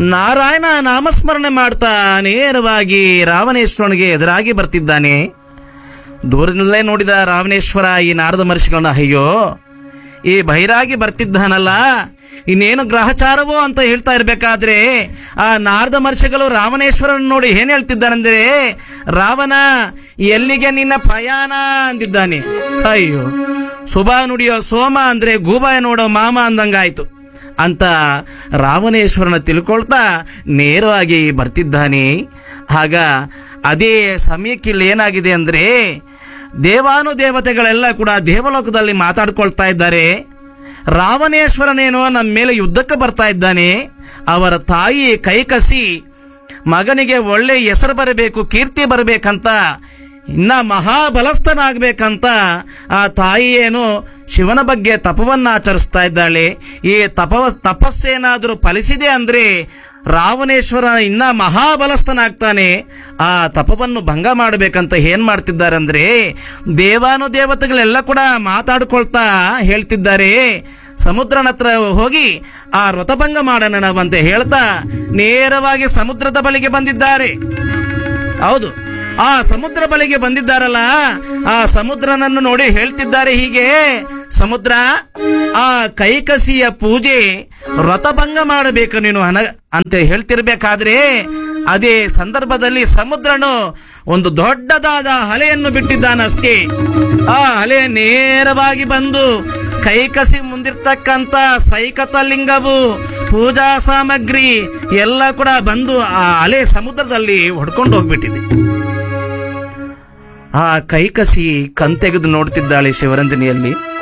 ನಾರಾಯಣ ನಾಮಸ್ಮರಣೆ ಮಾಡ್ತಾ ನೇರವಾಗಿ ರಾವಣೇಶ್ವರನಿಗೆ ಎದುರಾಗಿ ಬರ್ತಿದ್ದಾನೆ ದೂರದಲ್ಲೇ ನೋಡಿದ ರಾವಣೇಶ್ವರ ಈ ನಾರದ ಮಹರ್ಷಿಗಳನ್ನ ಅಯ್ಯೋ ಈ ಬೈರಾಗಿ ಬರ್ತಿದ್ದಾನಲ್ಲ ಇನ್ನೇನು ಗ್ರಹಚಾರವೋ ಅಂತ ಹೇಳ್ತಾ ಇರಬೇಕಾದ್ರೆ ಆ ನಾರದ ಮಹರ್ಷಿಗಳು ರಾವಣೇಶ್ವರನ ನೋಡಿ ಏನ್ ಹೇಳ್ತಿದ್ದಾನಂದ್ರೆ ರಾವಣ ಎಲ್ಲಿಗೆ ನಿನ್ನ ಪ್ರಯಾಣ ಅಂದಿದ್ದಾನೆ ಅಯ್ಯೋ ಶುಭ ನುಡಿಯೋ ಸೋಮ ಅಂದ್ರೆ ಗೂಬಾಯ ನೋಡೋ ಮಾಮ ಅಂದಂಗಾಯ್ತು ಅಂತ ರಾವಣೇಶ್ವರನ ತಿಳ್ಕೊಳ್ತಾ ನೇರವಾಗಿ ಬರ್ತಿದ್ದಾನೆ ಆಗ ಅದೇ ಸಮಯಕ್ಕೆ ಇಲ್ಲಿ ಏನಾಗಿದೆ ಅಂದ್ರೆ ದೇವಾನುದೇವತೆಗಳೆಲ್ಲ ಕೂಡ ದೇವಲೋಕದಲ್ಲಿ ಮಾತಾಡ್ಕೊಳ್ತಾ ಇದ್ದಾರೆ ರಾವಣೇಶ್ವರನೇನೋ ನಮ್ಮ ಮೇಲೆ ಯುದ್ಧಕ್ಕೆ ಬರ್ತಾ ಇದ್ದಾನೆ ಅವರ ತಾಯಿ ಕೈಕಸಿ ಮಗನಿಗೆ ಒಳ್ಳೆ ಹೆಸರು ಬರಬೇಕು ಕೀರ್ತಿ ಬರಬೇಕಂತ ಇನ್ನ ಮಹಾಬಲಸ್ಥನಾಗಬೇಕಂತ ಆ ತಾಯಿ ಏನು ಶಿವನ ಬಗ್ಗೆ ತಪವನ್ನ ಆಚರಿಸ್ತಾ ಇದ್ದಾಳೆ ಈ ತಪ ತಪಸ್ಸೇನಾದರೂ ಫಲಿಸಿದೆ ಅಂದ್ರೆ ರಾವಣೇಶ್ವರ ಇನ್ನ ಮಹಾಬಲಸ್ಥನಾಗ್ತಾನೆ ಆ ತಪವನ್ನು ಭಂಗ ಮಾಡಬೇಕಂತ ಏನ್ ಮಾಡ್ತಿದ್ದಾರೆ ಅಂದ್ರೆ ದೇವಾನುದೇವತೆಗಳೆಲ್ಲ ಕೂಡ ಮಾತಾಡ್ಕೊಳ್ತಾ ಹೇಳ್ತಿದ್ದಾರೆ ಸಮುದ್ರನ ಹತ್ರ ಹೋಗಿ ಆ ವ್ರತಭಂಗ ಮಾಡೋಣ ನಾವಂತ ಹೇಳ್ತಾ ನೇರವಾಗಿ ಸಮುದ್ರದ ಬಳಿಗೆ ಬಂದಿದ್ದಾರೆ ಹೌದು ಆ ಸಮುದ್ರ ಬಳಿಗೆ ಬಂದಿದ್ದಾರಲ್ಲ ಆ ಸಮುದ್ರನನ್ನು ನೋಡಿ ಹೇಳ್ತಿದ್ದಾರೆ ಹೀಗೆ ಸಮುದ್ರ ಆ ಕೈಕಸಿಯ ಪೂಜೆ ವ್ರತಭಂಗ ಮಾಡಬೇಕು ನೀನು ಹನ ಅಂತ ಹೇಳ್ತಿರ್ಬೇಕಾದ್ರೆ ಅದೇ ಸಂದರ್ಭದಲ್ಲಿ ಸಮುದ್ರನು ಒಂದು ದೊಡ್ಡದಾದ ಅಲೆಯನ್ನು ಬಿಟ್ಟಿದ್ದಾನಷ್ಟೇ ಆ ಅಲೆ ನೇರವಾಗಿ ಬಂದು ಕೈಕಸಿ ಮುಂದಿರ್ತಕ್ಕಂಥ ಸೈಕತ ಲಿಂಗವು ಪೂಜಾ ಸಾಮಗ್ರಿ ಎಲ್ಲ ಕೂಡ ಬಂದು ಆ ಅಲೆ ಸಮುದ್ರದಲ್ಲಿ ಹೊಡ್ಕೊಂಡು ಹೋಗ್ಬಿಟ್ಟಿದೆ ಆ ಕೈಕಸಿ ಕಣ್ ತೆಗೆದು ನೋಡ್ತಿದ್ದಾಳೆ ಶಿವರಂಜನಿಯಲ್ಲಿ